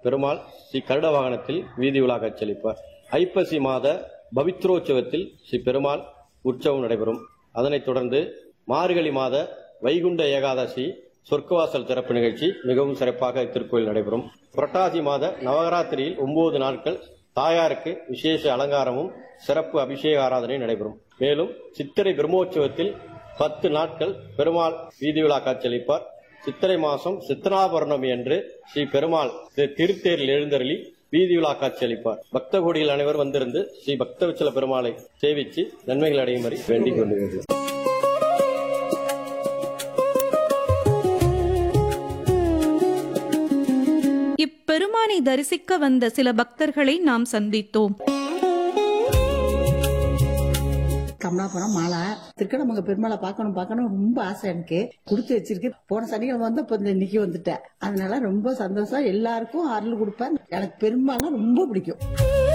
பெருமாள் ஸ்ரீ கருட வாகனத்தில் வீதி உலா காட்சியளிப்பார் ஐப்பசி மாத பவித்ரோற்சவத்தில் ஸ்ரீ பெருமாள் உற்சவம் நடைபெறும் அதனைத் தொடர்ந்து மார்கழி மாத வைகுண்ட ஏகாதசி சொர்க்கவாசல் திறப்பு நிகழ்ச்சி மிகவும் சிறப்பாக இத்திருக்கோயில் நடைபெறும் புரட்டாசி மாத நவராத்திரியில் ஒன்பது நாட்கள் தாயாருக்கு விசேஷ அலங்காரமும் சிறப்பு அபிஷேக ஆராதனை நடைபெறும் மேலும் சித்திரை பிரம்மோற்சவத்தில் பத்து நாட்கள் பெருமாள் வீதி விழா காட்சியளிப்பார் சித்திரை மாசம் சித்தனாபரணமி என்று ஸ்ரீ பெருமாள் திரு- திருத்தேரில் எழுந்தருளி வீதி விழா காட்சியளிப்பார் பக்த கோடிகள் அனைவரும் வந்திருந்து ஸ்ரீ பக்தவச்சல பெருமாளை சேவித்து நன்மைகள் அடையும்படி வேண்டிக் கொள்கிறது இப்பெருமானை தரிசிக்க வந்த சில பக்தர்களை நாம் சந்தித்தோம் கமலாபுரம் மாலா திருக்கடமங்க பெருமாளை பார்க்கணும் பார்க்கணும் ரொம்ப ஆசை எனக்கு கொடுத்து வச்சிருக்கு போன சனிக்கிழமை வந்து இப்போ இந்த இன்னைக்கு வந்துட்டேன் அதனால ரொம்ப சந்தோஷம் எல்லாருக்கும் அருள் கொடுப்பேன் எனக்கு பெருமாளை ரொம்ப பிடிக்கும்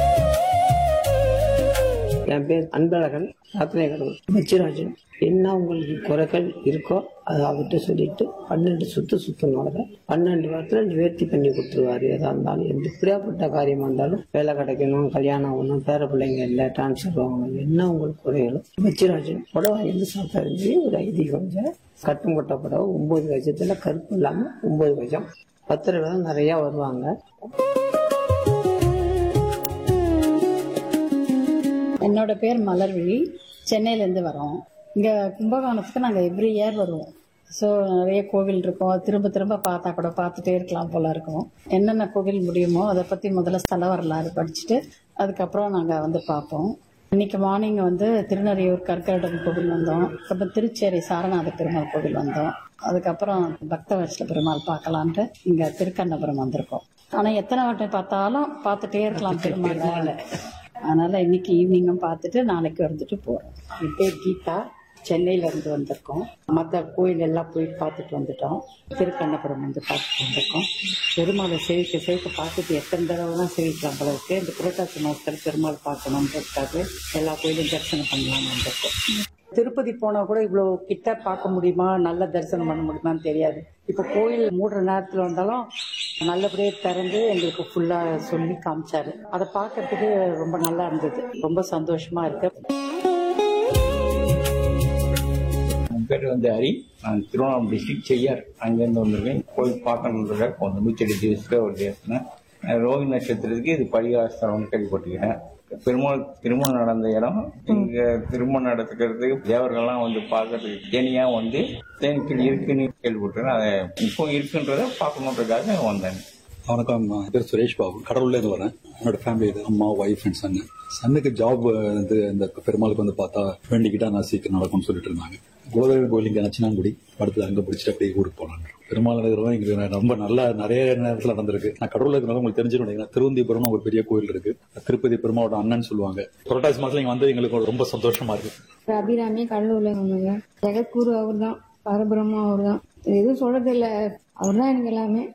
என் பேர் அன்பழகன் பிரார்த்தனை கடவுள் மெச்சிராஜன் என்ன உங்களுக்கு குறைகள் இருக்கோ அதை அவர்கிட்ட சொல்லிட்டு பன்னெண்டு சுத்து சுத்தணும் பன்னெண்டு வாரத்துல நிவர்த்தி பண்ணி கொடுத்துருவாரு எதா இருந்தாலும் எந்த பிரியாப்பட்ட காரியமா இருந்தாலும் வேலை கிடைக்கணும் கல்யாணம் ஆகணும் பேர பிள்ளைங்க இல்லை டிரான்ஸ்ஃபர் வாங்கணும் என்ன உங்களுக்கு குறைகளோ மெச்சிராஜன் புடவை இருந்து சாப்பிட்டு ஒரு ஐதீகம் கட்டும் கொட்ட புடவை ஒன்பது கஜத்துல கருப்பு இல்லாம ஒன்பது கஜம் பத்து ரூபா தான் நிறைய வருவாங்க என்னோட பேர் மலர்விழி சென்னையிலேருந்து வரோம் இங்கே கும்பகோணத்துக்கு நாங்கள் எவ்ரி இயர் வருவோம் ஸோ நிறைய கோவில் இருக்கும் திரும்ப திரும்ப பார்த்தா கூட பார்த்துட்டே இருக்கலாம் போல இருக்கும் என்னென்ன கோவில் முடியுமோ அதை பற்றி முதல்ல ஸ்தல வரலாறு படிச்சுட்டு அதுக்கப்புறம் நாங்கள் வந்து பார்ப்போம் இன்னைக்கு மார்னிங் வந்து திருநறையூர் கற்கரடம் கோவில் வந்தோம் அப்புறம் திருச்சேரி சாரநாத பெருமாள் கோவில் வந்தோம் அதுக்கப்புறம் பக்தவர்ஷ பெருமாள் பார்க்கலான்ட்டு இங்கே திருக்கண்ணபுரம் வந்திருக்கோம் ஆனால் எத்தனை வாட்டி பார்த்தாலும் பார்த்துட்டே இருக்கலாம் பெருமாள் அதனால இன்னைக்கு ஈவினிங்கும் பார்த்துட்டு நாளைக்கு வந்துட்டு போறோம் என் பேர் கீதா சென்னையில இருந்து வந்திருக்கோம் மற்ற கோயில் எல்லாம் போய் பார்த்துட்டு வந்துட்டோம் திருக்கண்ணபுரம் வந்து பார்த்துட்டு வந்திருக்கோம் பெருமாளை சேவிக்க சேவிக்க பார்த்துட்டு எத்தனை தடவை தான் சேவிக்கலாம் போல இருக்கு இந்த புரட்டாசி மாசத்துல பெருமாள் பார்க்கணுன்றதுக்காக எல்லா கோயிலும் தரிசனம் பண்ணலாம்னு வந்திருக்கோம் திருப்பதி போனா கூட இவ்வளவு கிட்ட பார்க்க முடியுமா நல்ல தரிசனம் பண்ண முடியுமான்னு தெரியாது இப்ப கோயில் மூடுற நேரத்துல வந்தாலும் நல்லபடியா திறந்து எங்களுக்கு ஃபுல்லா சொல்லி காமிச்சாரு அதை பார்க்கறதுக்கு ரொம்ப நல்லா இருந்தது ரொம்ப சந்தோஷமா இருக்கு என் பேர் வந்து ஹரி நான் திருவண்ணாமலை டிஸ்ட்ரிக்ட் செய்யார் அங்கேருந்து வந்திருக்கேன் கோயில் பார்க்கணுன்றத கொஞ்சம் நூற்றி எட்டு திவசத்தில் ஒரு தேசம் ரோஹி நட்சத்திரத்துக்கு இது பரிகாரஸ்தலம்னு கேள்விப்பட்டிருக்கேன் பெருமாள் திருமணம் நடந்த இடம் இங்க திருமணம் நடத்துக்கிறதுக்கு தேவர்கள்லாம் வந்து பார்க்கறதுக்கு தேனியா வந்து தேனிக்கல் இருக்குன்னு கேள்விப்பட்டிருக்கேன் அதை இப்போ இருக்குன்றத பார்க்கணுன்றதுக்காக வந்தேன் வணக்கம் என் பேர் சுரேஷ் பாபு கடவுள்ல இருந்து வரேன் என்னோட ஃபேமிலி இது அம்மா ஒய்ஃப் அண்ட் சன்னு சன்னுக்கு ஜாப் வந்து இந்த பெருமாளுக்கு வந்து பார்த்தா வேண்டிக்கிட்டா நான் சீக்கிரம் நடக்கும்னு சொல்லிட்டு இருந்தாங்க குலதெய்வம் கோயில் இங்க நச்சினாங்குடி படத்துல அங்க பிடிச்சிட்டு அப்படியே ஊருக்கு போலான் பெருமாள் இருக்கிறவங்க எங்களுக்கு ரொம்ப நல்லா நிறைய நேரத்தில் நடந்திருக்கு நான் கடவுள் இருக்கிறவங்க உங்களுக்கு தெரிஞ்சிருக்கேன் திருவந்திபுரம் ஒரு பெரிய கோயில் இருக்கு திருப்பதி பெருமாளோட அண்ணன் சொல்லுவாங்க புரட்டாசி மாசம் இங்க வந்து எங்களுக்கு ரொம்ப சந்தோஷமா இருக்கு அபிராமி கடலூர்ல வந்தாங்க ஜெகத்குரு அவர் தான் பரபிரம்மா அவர் தான் எதுவும் சொல்றது இல்ல அவர் தான் எனக்கு எல்லாமே